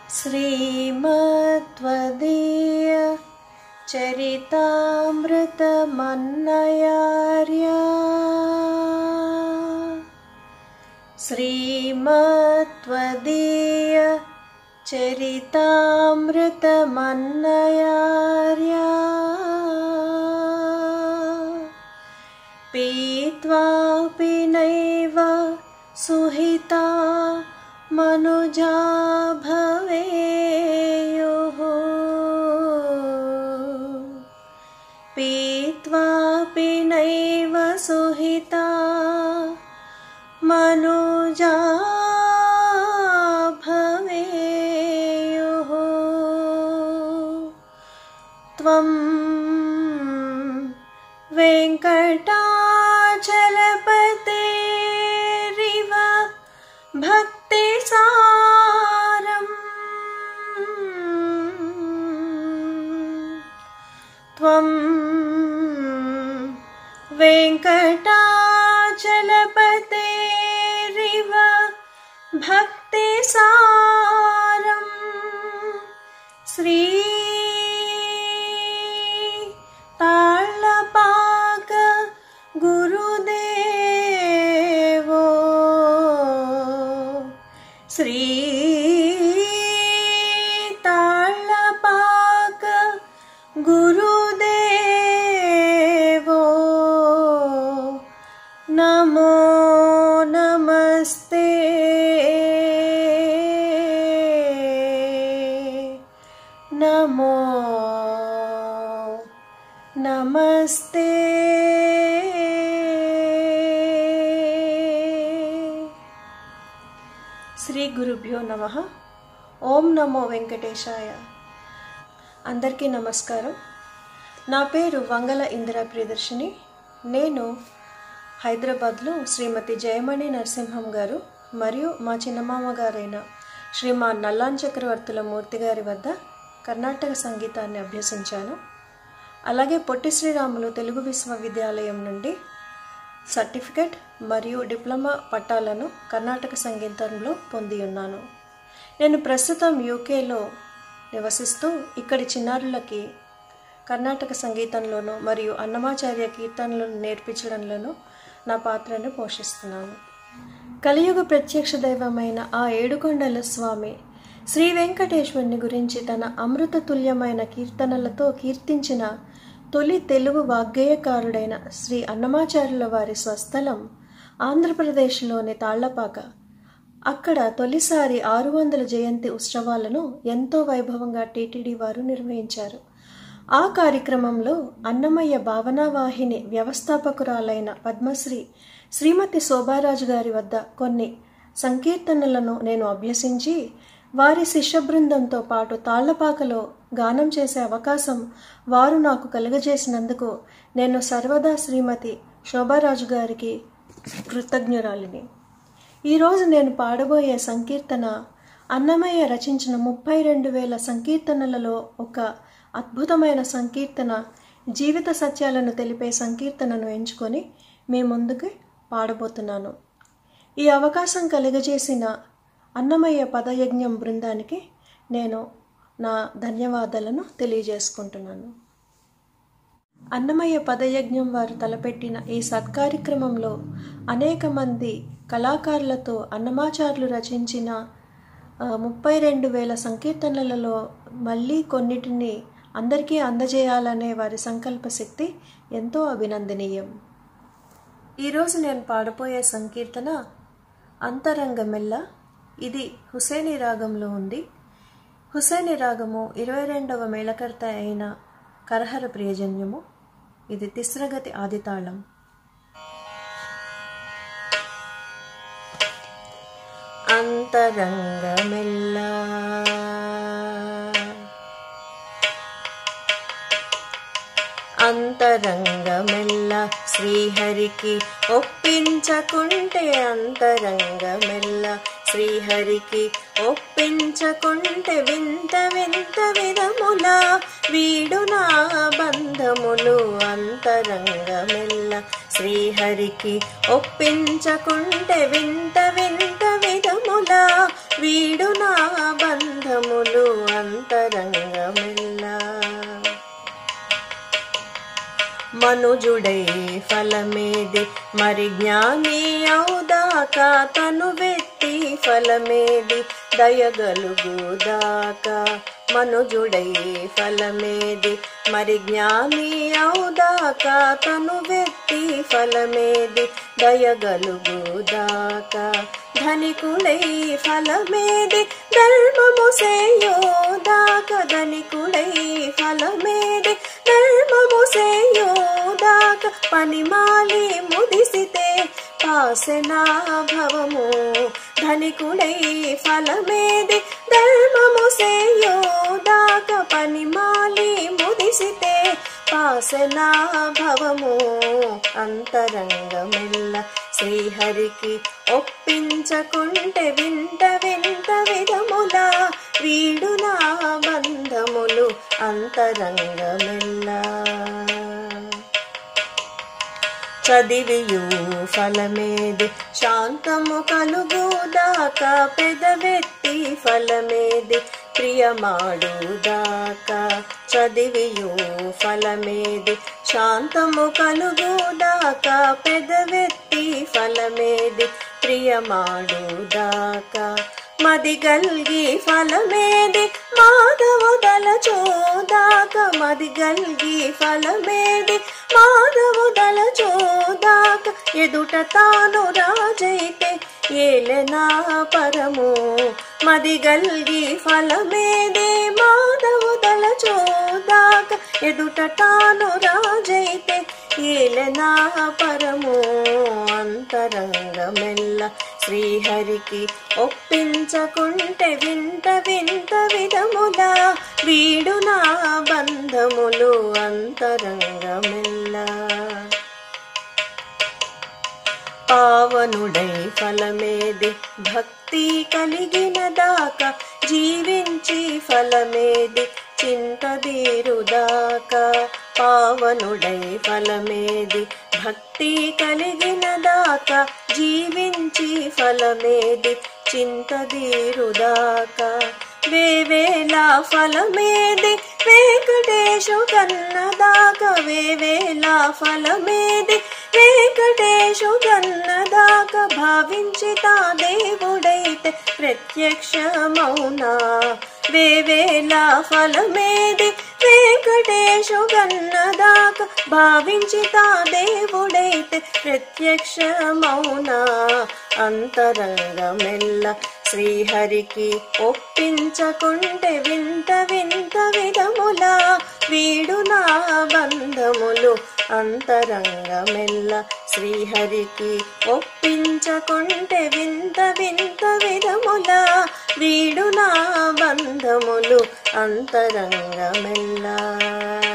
श्रीमत्वदीय चरितामृतमन्नयार्या श्रीमत्वदीय चरितामृतमन्नयार्या पीत्वापि नैव सुहिता मनुजा भवेयुः पीत्वापि नैव सुहिता मनुजा भवेयुः त्वं वेङ्कटाचलपतेरिव भक्तिसारम् त्वं वेङ्कटाचलपतेरिव भक्तिसारम् श्री ताळपाक गुरुदेवो श्री ताळपाक गुरुदेवो नमो नमस्ते नमो नमस्ते శ్రీ గురుభ్యో నమ ఓం నమో వెంకటేశాయ అందరికీ నమస్కారం నా పేరు వంగల ఇందిరా ప్రియదర్శిని నేను హైదరాబాద్లో శ్రీమతి జయమణి నరసింహం గారు మరియు మా చిన్నమామ గారైన శ్రీమాన్ నల్లాన్ చక్రవర్తుల మూర్తి గారి వద్ద కర్ణాటక సంగీతాన్ని అభ్యసించాను అలాగే పొట్టి శ్రీరాములు తెలుగు విశ్వవిద్యాలయం నుండి సర్టిఫికెట్ మరియు డిప్లొమా పట్టాలను కర్ణాటక సంగీతంలో పొంది ఉన్నాను నేను ప్రస్తుతం యూకేలో నివసిస్తూ ఇక్కడి చిన్నారులకి కర్ణాటక సంగీతంలోనూ మరియు అన్నమాచార్య కీర్తనలను నేర్పించడంలోనూ నా పాత్రను పోషిస్తున్నాను కలియుగ ప్రత్యక్ష దైవమైన ఆ ఏడుకొండల స్వామి శ్రీ వెంకటేశ్వరుని గురించి తన అమృత తుల్యమైన కీర్తనలతో కీర్తించిన తొలి తెలుగు వాగ్గేయకారుడైన శ్రీ అన్నమాచార్యుల వారి స్వస్థలం ఆంధ్రప్రదేశ్లోని తాళ్లపాక అక్కడ తొలిసారి ఆరు వందల జయంతి ఉత్సవాలను ఎంతో వైభవంగా టీటీడీ వారు నిర్వహించారు ఆ కార్యక్రమంలో అన్నమయ్య భావనావాహిని వ్యవస్థాపకురాలైన పద్మశ్రీ శ్రీమతి శోభారాజు గారి వద్ద కొన్ని సంకీర్తనలను నేను అభ్యసించి వారి శిష్య బృందంతో పాటు తాళ్లపాకలో గానం చేసే అవకాశం వారు నాకు కలుగజేసినందుకు నేను సర్వదా శ్రీమతి శోభారాజు గారికి కృతజ్ఞురాలిని ఈరోజు నేను పాడబోయే సంకీర్తన అన్నమయ్య రచించిన ముప్పై రెండు వేల సంకీర్తనలలో ఒక అద్భుతమైన సంకీర్తన జీవిత సత్యాలను తెలిపే సంకీర్తనను ఎంచుకొని మీ ముందుకు పాడబోతున్నాను ఈ అవకాశం కలిగజేసిన అన్నమయ్య పదయజ్ఞం బృందానికి నేను నా ధన్యవాదాలను తెలియజేసుకుంటున్నాను అన్నమయ్య పదయజ్ఞం వారు తలపెట్టిన ఈ సత్కార్యక్రమంలో అనేక మంది కళాకారులతో అన్నమాచార్యులు రచించిన ముప్పై రెండు వేల సంకీర్తనలలో మళ్ళీ కొన్నిటిని అందరికీ అందజేయాలనే వారి సంకల్ప శక్తి ఎంతో అభినందనీయం ఈరోజు నేను పాడబోయే సంకీర్తన అంతరంగమెల్ల ఇది హుసేని రాగంలో ఉంది హుసేని రాగము ఇరవై రెండవ మేళకర్త అయిన కరహర ప్రియజన్యము ఇది తిస్రగతి ఆదితాళం అంతరంగమెల్ల అంతరంగమెల్ల శ్రీహరికి ఒప్పించకుంటే అంతరంగమెల్ల శ్రీహరికి ఒప్పించకుంటే వింత వింత విధముల వీడు నా బంధములు అంతరంగమెల్ల శ్రీహరికి ఒప్పించకుంటే వింత వింత విధముల వీడు నా బంధములు బంధములు అంతరంగమెల్లా మనుజుడై ఫలమేది మరి జ్ఞాని అవుదాక తను వెత్తి ఫలమేది దయగలుగుదాక మనుజుడై ఫలమేది మరి జ్ఞాని అవుదాక తను వెత్తి ఫలమేది దయగలుగుదాక ధనికుడై ఫలమేది ధర్మము సేయోదాక ధనికుడై ఫలమేది ధర్మము సేయోదాక పనిమాలి ముదిసితే పాసనా భవము ధనికుడై ఫలమేది ధర్మము సేయోదాక పనిమాలి ముదిసితే పాసనా భవము అంతరంగమెల్ల శ్రీహరికి ఒప్పించకుంటే వింత వింత విధముల వీడు నా బంధములు అంతరంగమెల్లా చదివియు ఫలమేది శాంతము కలుగుదాక పెదవెత్తి ఫలమేది ప్రియమాడుదాక చదివియు ఫలమేది శాంతము కలుగుదాక పెదవెత్తి ఫలమేది ప్రియమాడుదాక మది గల్గి ఫలమేది మాధవుదల చోదాక మది గల్గి ఫలమేది మాధవుదల చోదాక ఎదుట తాను రాజైతే ఏలెనా పరము మది గల్గి ఫలమేది మాధవుదల చోదాక ఎదుట తాను రాజైతే ఏలెనా పరము అంతరంగమెల్ల శ్రీహరికి ఒప్పించకుంటే వింత వింత విధముల వీడు నా బంధములు అంతరంగమెల్లా పావనుడై ఫలమేది భక్తి కలిగిన దాకా జీవించి ఫలమేది చింతదీరుదాకా పావనుడై ఫలమేది భక్తి కలిగిన దాకా జీవించి ఫలమేది చింతదీరుదాకా వేవేల ఫలమేది వెంకటేశు కన్నదాకా వేవేల ఫలమేది వెంకటేశు కన్నదాక భావించి తా దేవుడైతే ప్రత్యక్షమౌనా వేవేల ఫలమేది వెంకటేశు గన్నదాక భావించి తా దేవుడైతే ప్రత్యక్షమౌనా అంతరంగమెల్ల శ్రీహరికి ఒప్పించకుంటే వింత వింత విధముల వీడు నా బంధములు అంతరంగమెల్ల శ్రీహరికి ఒప్పించకుంటే వింత వింత విధముల వీడు నా బంధములు అంతరంగమెల్లా